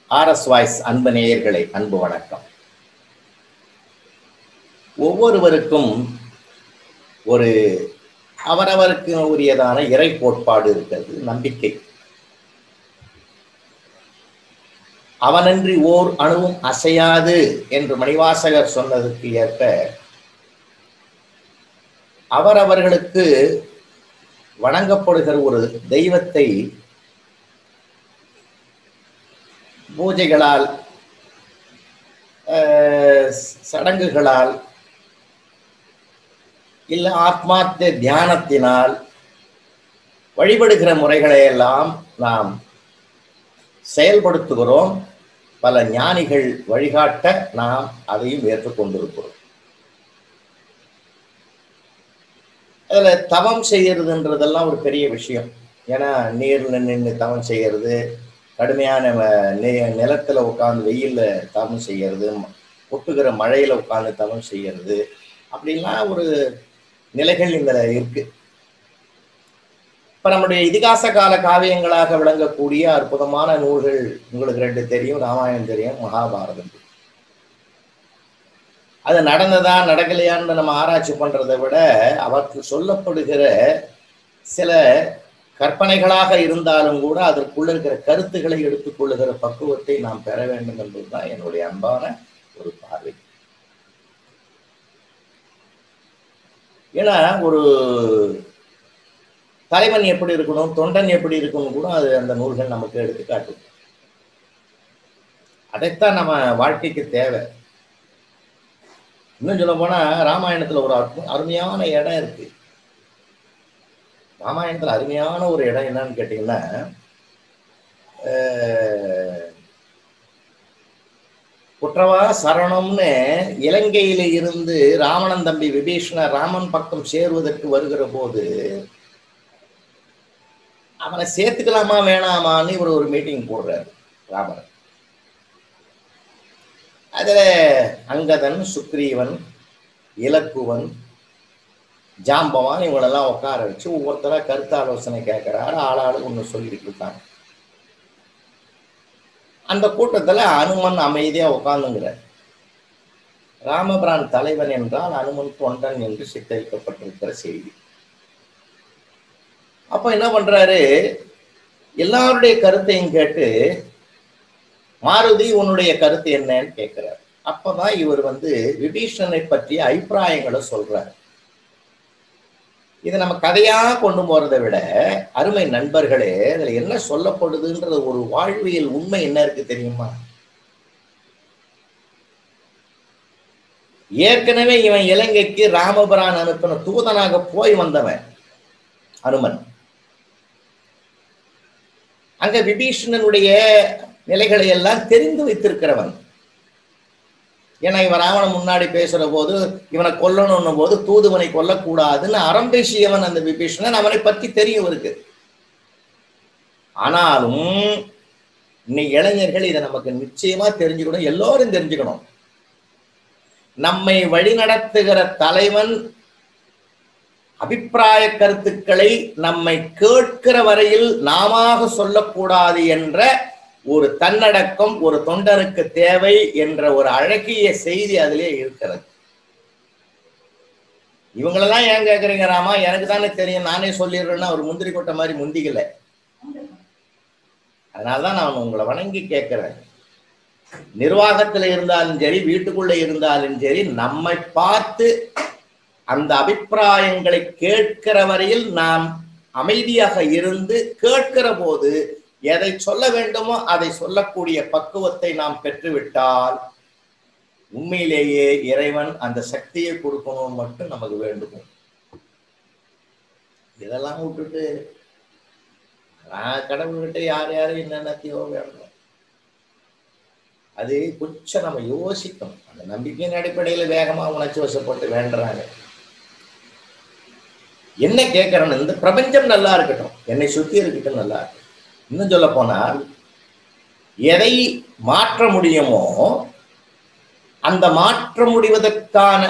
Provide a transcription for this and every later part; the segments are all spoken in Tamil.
ஆர்எஸ் வாய்ஸ் அன்பு நேயர்களே அன்பு வணக்கம் ஒவ்வொருவருக்கும் ஒரு அவரவருக்கு உரியதான இறை கோட்பாடு இருக்கிறது நம்பிக்கை அவனன்றி ஓர் அணுவும் அசையாது என்று மணிவாசகர் சொன்னதற்கு ஏற்ப அவரவர்களுக்கு வணங்கப்படுகிற ஒரு தெய்வத்தை பூஜைகளால் அஹ், சடங்குகளால் இல்லை ஆத்மார்த்த தியானத்தினால் வழிபடுகிற முறைகளை எல்லாம் நாம் செயல்படுத்துகிறோம் பல ஞானிகள் வழிகாட்ட நாம் அதையும் ஏற்றுக்கொண்டிருக்கிறோம் அதுல தவம் செய்யறதுன்றதெல்லாம் ஒரு பெரிய விஷயம் ஏன்னா நீர்ல நின்று தவம் செய்யறது கடுமையான வ- நி- நிலத்துல உட்காந்து வெயில்ல தவம் செய்யறது ம- கொட்டுகிற மழையில உட்காந்து தவம் செய்யறது அப்படிலாம் ஒரு நிலைகள் இந்த இருக்கு இப்ப நம்முடைய இதிகாச கால காவியங்களாக விளங்கக்கூடிய அற்புதமான நூல்கள் உங்களுக்கு ரெண்டு தெரியும் ராமாயணம் தெரியும் மகாபாரதம் தெரியும். அது நடந்ததா நடக்கலையான்னு நம்ம ஆராய்ச்சி பண்றதை விட அவருக்கு சொல்லப்படுகிற சில கற்பனைகளாக இருந்தாலும் கூட அதற்குள்ள இருக்கிற கருத்துக்களை எடுத்துக்கொள்ளுகிற பக்குவத்தை நாம் பெற வேண்டும் என்பதுதான் என்னுடைய அன்பான ஒரு பார்வை ஏன்னா ஒரு தலைவன் எப்படி இருக்கணும் தொண்டன் எப்படி இருக்கணும் கூட அது அந்த நூல்கள் நமக்கு எடுத்து காட்டும் அதைத்தான் நம்ம வாழ்க்கைக்கு தேவை இன்னும் சொல்ல போனா ராமாயணத்துல ஒரு அற்பு- அருமையான இடம் இருக்கு ராமாயணத்துல அருமையான ஒரு இடம் என்னன்னு கேட்டீங்கன்னா அஹ், குற்றவா சரணம்னு இலங்கையில இருந்து ராவணன் தம்பி விபீஷண ராமன் பக்கம் சேருவதற்கு வருகிற போது அவனை சேர்த்துக்கலாமா வேணாமான்னு இவர் ஒரு மீட்டிங் போடுறாரு ராமர் அதுல அங்கதன் சுக்ரீவன் இலக்குவன் ஜாம்பவான் இவங்களெல்லாம் உட்கார வச்சு ஒவ்வொருத்தரா கருத்து ஆலோசனை கேட்கிறாரு ஆளாளு ஒன்று சொல்லிட்டு இருக்காங்க அந்த கூட்டத்துல அனுமன் அமைதியா உட்கார்ந்துங்கிறார் ராமபிரான் தலைவன் என்றால் அனுமன் தொண்டன் என்று சித்தரிக்கப்பட்டிருக்கிற செய்தி அப்ப என்ன பண்றாரு எல்லாருடைய கருத்தையும் கேட்டு மாருதி உன்னுடைய கருத்து என்னன்னு கேட்கிறார் அப்பதான் இவர் வந்து விபீஷணனை பற்றிய அபிப்பிராயங்களை சொல்றார் இதை நம்ம கதையா கொண்டு போறதை விட அருமை நண்பர்களே இதுல என்ன சொல்லப்படுதுன்ற ஒரு வாழ்வியல் உண்மை என்ன இருக்கு தெரியுமா ஏற்கனவே இவன் இலங்கைக்கு ராமபிரான் அனுப்பின தூதனாக போய் வந்தவன் அனுமன் அங்க விபீஷணனுடைய நிலைகளை எல்லாம் தெரிந்து வைத்திருக்கிறவன் ஏன்னா இவன் ராவணன் முன்னாடி பேசுற போது இவனை கொல்லணும் போது தூதுவனை கொல்லக்கூடாதுன்னு அறம் பேசியவன் அந்த விபீஷணன் அவனை பத்தி தெரியும் இவருக்கு ஆனாலும் இன்னைக்கு இளைஞர்கள் இதை நமக்கு நிச்சயமா தெரிஞ்சுக்கணும் எல்லோரும் தெரிஞ்சுக்கணும் நம்மை வழிநடத்துகிற தலைவன் அபிப்பிராய கருத்துக்களை நம்மை கேட்கிற வரையில் நாமாக சொல்லக்கூடாது என்ற ஒரு தன்னடக்கம் ஒரு தொண்டனுக்கு தேவை என்ற ஒரு அழகிய செய்தி அதிலே இருக்கிறது இவங்களெல்லாம் ஏன் கேக்குறீங்க ராமா எனக்கு தானே தெரியும் நானே சொல்லிடுறேன்னு அவர் முந்திரி கொட்டை மாதிரி முந்திக்கல அதனாலதான் நான் உங்களை வணங்கி கேட்கிறேன் நிர்வாகத்துல இருந்தாலும் சரி வீட்டுக்குள்ள இருந்தாலும் சரி நம்மை பார்த்து அந்த அபிப்பிராயங்களை கேட்கிற வரையில் நாம் அமைதியாக இருந்து கேட்கிற போது எதை சொல்ல வேண்டுமோ அதை சொல்லக்கூடிய பக்குவத்தை நாம் பெற்றுவிட்டால் உண்மையிலேயே இறைவன் அந்த சக்தியை கொடுக்கணும் மட்டும் நமக்கு வேண்டுமோ இதெல்லாம் விட்டுட்டு நான் கடவுள்கிட்ட யார் யாரு என்னென்னத்தையோ வேணும் அது கொஞ்சம் நம்ம யோசிக்கணும் அந்த நம்பிக்கையின் அடிப்படையில வேகமா உணர்ச்சி வசப்பட்டு வேண்டுறாங்க என்ன கேட்கறேன்னு இந்த பிரபஞ்சம் நல்லா இருக்கட்டும் என்னை சுத்தி இருக்கட்டும் நல்லா இருக்கட்டும் இன்னும் சொல்ல போனால் எதை மாற்ற முடியுமோ அந்த மாற்ற முடிவதற்கான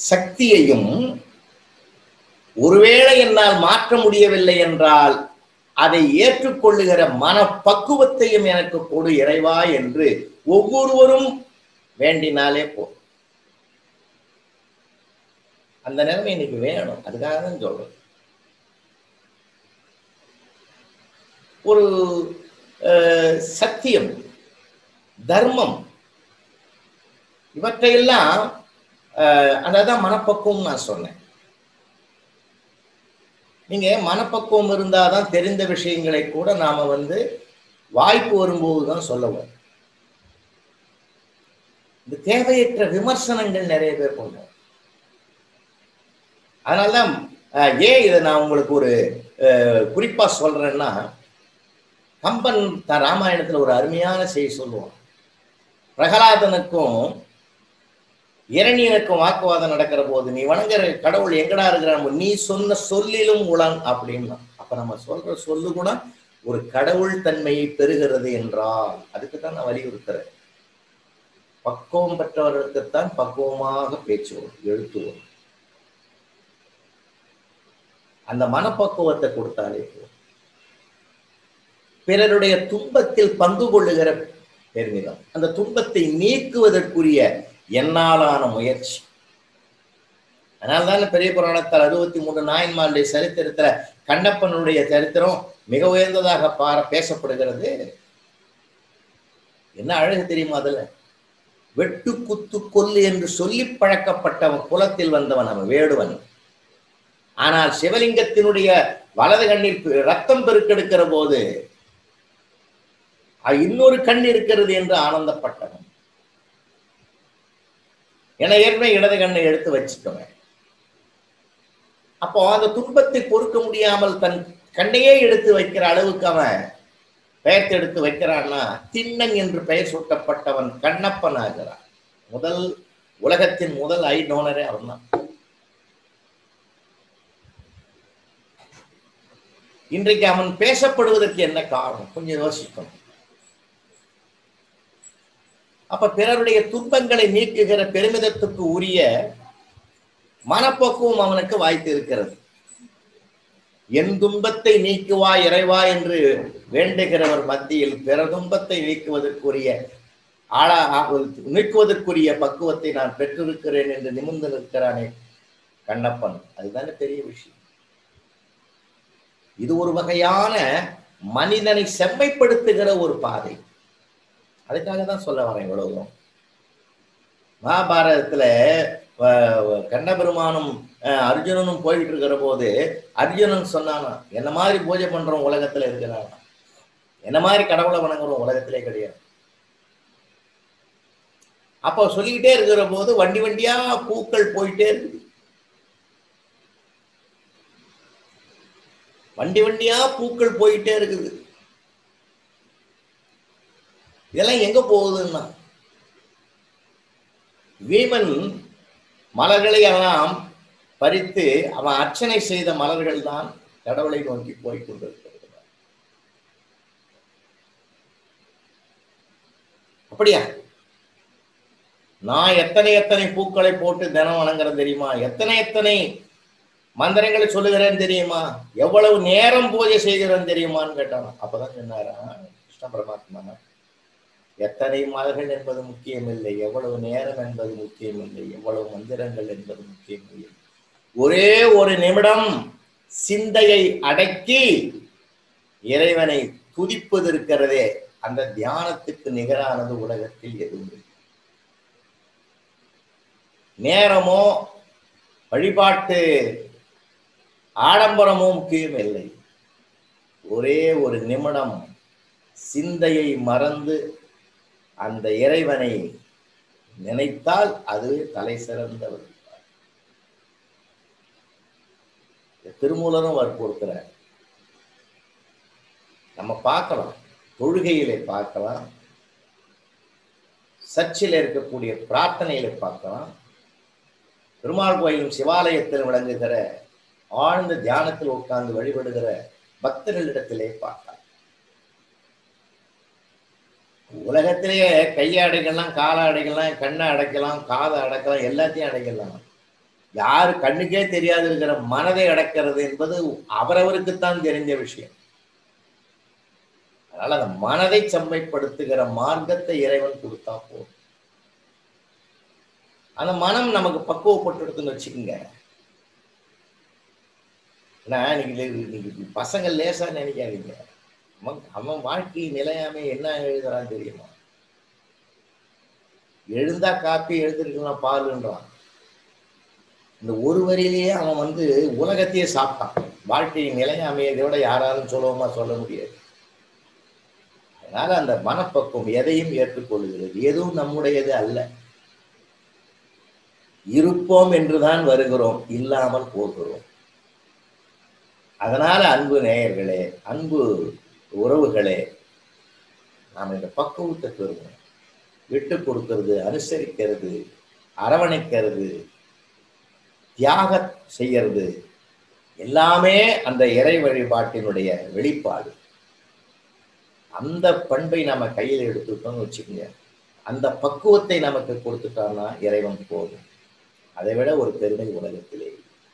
சக்தியையும் ஒருவேளை என்னால் மாற்ற முடியவில்லை என்றால் அதை ஏற்றுக்கொள்ளுகிற மனப்பக்குவத்தையும் எனக்கு கொடு இறைவா என்று ஒவ்வொருவரும் வேண்டினாலே போ அந்த நிலைமை இன்னைக்கு வேணும் அதுக்காக தான் சொல்றேன் ஒரு அஹ், சத்தியம் தர்மம் இவற்றையெல்லாம் அஹ், அதான் மனப்பக்குவம் நான் சொன்னேன் நீங்க மனப்பக்குவம் இருந்தாதான் தெரிந்த விஷயங்களை கூட நாம வந்து வாய்ப்பு வரும்போது தான் சொல்லவும் இந்த தேவையற்ற விமர்சனங்கள் நிறைய பேர் பண்ணுவோம் அதனால்தான் அஹ், ஏன் இதை நான் உங்களுக்கு ஒரு அஹ், குறிப்பா சொல்றேன்னா கம்பன் த ராமாயணத்துல ஒரு அருமையான செய்தி சொல்லுவான் பிரகலாதனுக்கும் இரணியனுக்கும் வாக்குவாதம் நடக்கிற போது நீ வணங்குற கடவுள் எங்கடா இருக்கிற நீ சொன்ன சொல்லிலும் உளன் அப்படின்னா அப்ப நம்ம சொல்ற சொல்லு கூட ஒரு கடவுள் தன்மையை பெறுகிறது என்றால் அதுக்கு தான் நான் வலியுறுத்துறேன் பக்குவம் பெற்றவர்களுக்குத்தான் பக்குவமாக பேச்சு வரும் எழுத்து வரும் அந்த மனப்பக்குவத்தை கொடுத்தாலே போதும் பிறருடைய துன்பத்தில் பங்கு கொள்ளுகிற பெருமிதம் அந்த துன்பத்தை நீக்குவதற்குரிய என்னாலான முயற்சி அதனால்தான் பெரிய புராணத்தில் அறுபத்தி மூன்று நாயன்மாருடைய சரித்திரத்துல கண்ணப்பனுடைய சரித்திரம் மிக உயர்ந்ததாக பார பேசப்படுகிறது என்ன அழகு தெரியுமா அதுல வெட்டு குத்து கொல்லு என்று சொல்லி பழக்கப்பட்டவன் குலத்தில் வந்தவன் அவன் வேடுவன் ஆனால் சிவலிங்கத்தினுடைய வலது கண்ணில் பெ- ரத்தம் பெருக்கெடுக்கிற போது அ- இன்னொரு கண் இருக்கிறது என்று ஆனந்தப்பட்டவன் என ஏற்கனவே இடது கண்ணை எடுத்து வச்சுக்கோங்க அப்போ அந்த துன்பத்தை பொறுக்க முடியாமல் தன் கண்ணையே எடுத்து வைக்கிற அளவுக்கு அவன் பெயர்த்து எடுத்து வைக்கிறான்னா திண்ணன் என்று பெயர் சூட்டப்பட்டவன் கண்ணப்பன் ஆகிறான் முதல் உலகத்தின் முதல் ஐ டோனரே அவன் தான் இன்றைக்கு அவன் பேசப்படுவதற்கு என்ன காரணம் கொஞ்சம் யோசிக்கணும் அப்ப பிறருடைய துன்பங்களை நீக்குகிற பெருமிதத்துக்கு உரிய மனப்போக்குவம் அவனுக்கு வாய்த்து இருக்கிறது என் துன்பத்தை நீக்குவா இறைவா என்று வேண்டுகிறவர் மத்தியில் பிற துன்பத்தை நீக்குவதற்குரிய ஆளா நீக்குவதற்குரிய பக்குவத்தை நான் பெற்றிருக்கிறேன் என்று நிமிர்ந்து நிற்கிறானே கண்ணப்பன் அதுதானே பெரிய விஷயம் இது ஒரு வகையான மனிதனை செம்மைப்படுத்துகிற ஒரு பாதை அதுக்காக தான் சொல்ல வரேன் இவ்வளவும் மகாபாரதத்துல வ- கண்ணபெருமானும் அஹ், அர்ஜுனனும் போயிட்டு இருக்கிற போது அர்ஜுனன் சொன்னானா என்ன மாதிரி பூஜை பண்றோம் உலகத்துல இருக்கிறானா என்ன மாதிரி கடவுளை வணங்குறோம் உலகத்திலே கிடையாது அப்போ சொல்லிக்கிட்டே இருக்கிற போது வண்டி வண்டியா பூக்கள் போயிட்டே இருக்குது வண்டி வண்டியா பூக்கள் போயிட்டே இருக்குது இதெல்லாம் எங்க போகுதுன்னா வீமன் மலர்களை எல்லாம் பறித்து அவன் அர்ச்சனை செய்த மலர்கள் தான் கடவுளை நோக்கி போய் கொண்டிருக்கிறது அப்படியா நான் எத்தனை எத்தனை பூக்களை போட்டு தினம் வணங்குறேன் தெரியுமா எத்தனை எத்தனை மந்திரங்களை சொல்லுகிறேன் தெரியுமா எவ்வளவு நேரம் பூஜை செய்கிறேன் தெரியுமான்னு கேட்டான் அப்பதான் சொன்னாரா கிருஷ்ண பரமாத்மா எத்தனை மலர்கள் என்பது முக்கியமில்லை எவ்வளவு நேரம் என்பது முக்கியமில்லை எவ்வளவு மந்திரங்கள் என்பது முக்கியமில்லை ஒரே ஒரு நிமிடம் சிந்தையை அடக்கி இறைவனை துதிப்பது இருக்கிறதே அந்த தியானத்துக்கு நிகரானது உலகத்தில் எதுவும் இல்லை. நேரமோ வழிபாட்டு ஆடம்பரமோ முக்கியம் இல்லை ஒரே ஒரு நிமிடம் சிந்தையை மறந்து அந்த இறைவனை நினைத்தால் அதுவே தலை சிறந்தவர் திருமூலரும் வற்புறுத்துறார் நம்ம பார்க்கலாம் தொழுகையிலே பார்க்கலாம் சர்ச்சில் இருக்கக்கூடிய பிரார்த்தனையில பார்க்கலாம் பெருமாள் கோயிலும் சிவாலயத்தில் விளங்குகிற ஆழ்ந்த தியானத்தில் உட்கார்ந்து வழிபடுகிற பக்தர்களிடத்திலே பார்க்கலாம் உலகத்திலேயே கையாடைகள்லாம் காலாடைகள்லாம் கண்ணை அடைக்கலாம் காதை அடக்கலாம் எல்லாத்தையும் அடைக்கலாம் யாரு கண்ணுக்கே தெரியாது இருக்கிற மனதை அடக்கிறது என்பது அவரவருக்குத்தான் தெரிஞ்ச விஷயம் அதனால அந்த மனதை செம்மைப்படுத்துகிற மார்க்கத்தை இறைவன் கொடுத்தா போதும் அந்த மனம் நமக்கு பக்குவப்பட்டுடுதுன்னு வச்சுக்கோங்க ஏன்னா இன்னைக்கு இன்னைக்கு பசங்க லேசா நினைக்காதீங்க அவன் அவன் வாழ்க்கை நிலையாம என்ன எழுதுறான்னு தெரியுமா எழுந்தா காப்பி எழுதிருக்கலாம் பாலுன்றான் இந்த ஒரு வரியிலேயே அவன் வந்து உலகத்தையே சாப்பிட்டான் வாழ்க்கை நிலையாமையதை விட யாராலும் சுலபமா சொல்ல முடியாது அதனால அந்த மனப்பக்குவம் எதையும் ஏற்றுக்கொள்கிறது எதுவும் நம்முடையது அல்ல இருப்போம் என்றுதான் வருகிறோம் இல்லாமல் போகிறோம் அதனால அன்பு நேயர்களே அன்பு உறவுகளே நாம் இந்த பக்குவத்தை பெறுவோம் விட்டு கொடுக்கிறது அனுசரிக்கிறது அரவணைக்கிறது தியாக செய்யறது எல்லாமே அந்த இறை வழிபாட்டினுடைய வெளிப்பாடு அந்த பண்பை நாம கையில் எடுத்துட்டோம்னு வச்சுக்கோங்க அந்த பக்குவத்தை நமக்கு கொடுத்துட்டான்னா இறைவன் போதும் அதை விட ஒரு பெருமை உலகத்திலே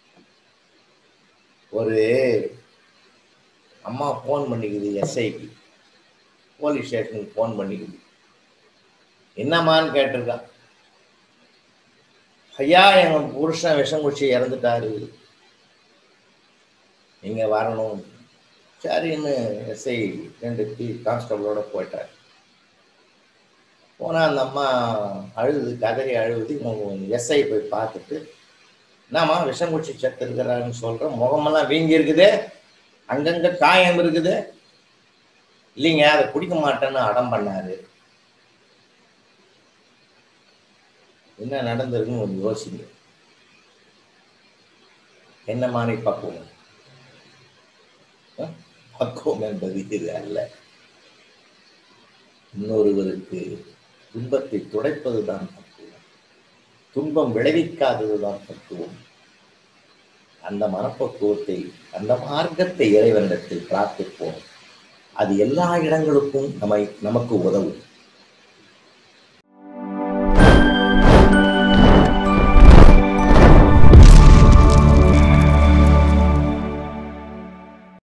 ஒரு அம்மா ஃபோன் பண்ணிக்குது எஸ்ஐக்கு போலீஸ் ஸ்டேஷனுக்கு ஃபோன் பண்ணிக்குது என்னம்மான்னு கேட்டிருக்கான் ஐயா எங்க புருஷன் விஷம் குச்சி இறந்துட்டாரு நீங்க வரணும் சரின்னு எஸ்ஐ ரெண்டு டீ கான்ஸ்டபிளோட போயிட்டார் போனால் அந்த அம்மா அழுது கதறி அழுது எஸ்ஐ போய் பார்த்துட்டு என்னம்மா விஷம் குச்சி செத்து இருக்கிறாருன்னு சொல்கிறேன் முகமெல்லாம் வீங்கி இருக்குது அங்கங்கே காயம் இருக்குது இல்லைங்க அதை குடிக்க மாட்டேன்னு அடம் பண்ணாரு என்ன நடந்திருக்குன்னு கொஞ்சம் யோசிங்க என்ன மாதிரி பக்குவம் அஹ்? பக்குவம் என்பது இது அல்ல இன்னொருவருக்கு துன்பத்தை துடைப்பதுதான் பக்குவம் துன்பம் விளைவிக்காததுதான் பக்குவம் அந்த மனப்பக்குவத்தை அந்த மார்க்கத்தை இறைவனிடத்தில் பிரார்த்திப்போம் அது எல்லா இடங்களுக்கும் நம்மை நமக்கு உதவும்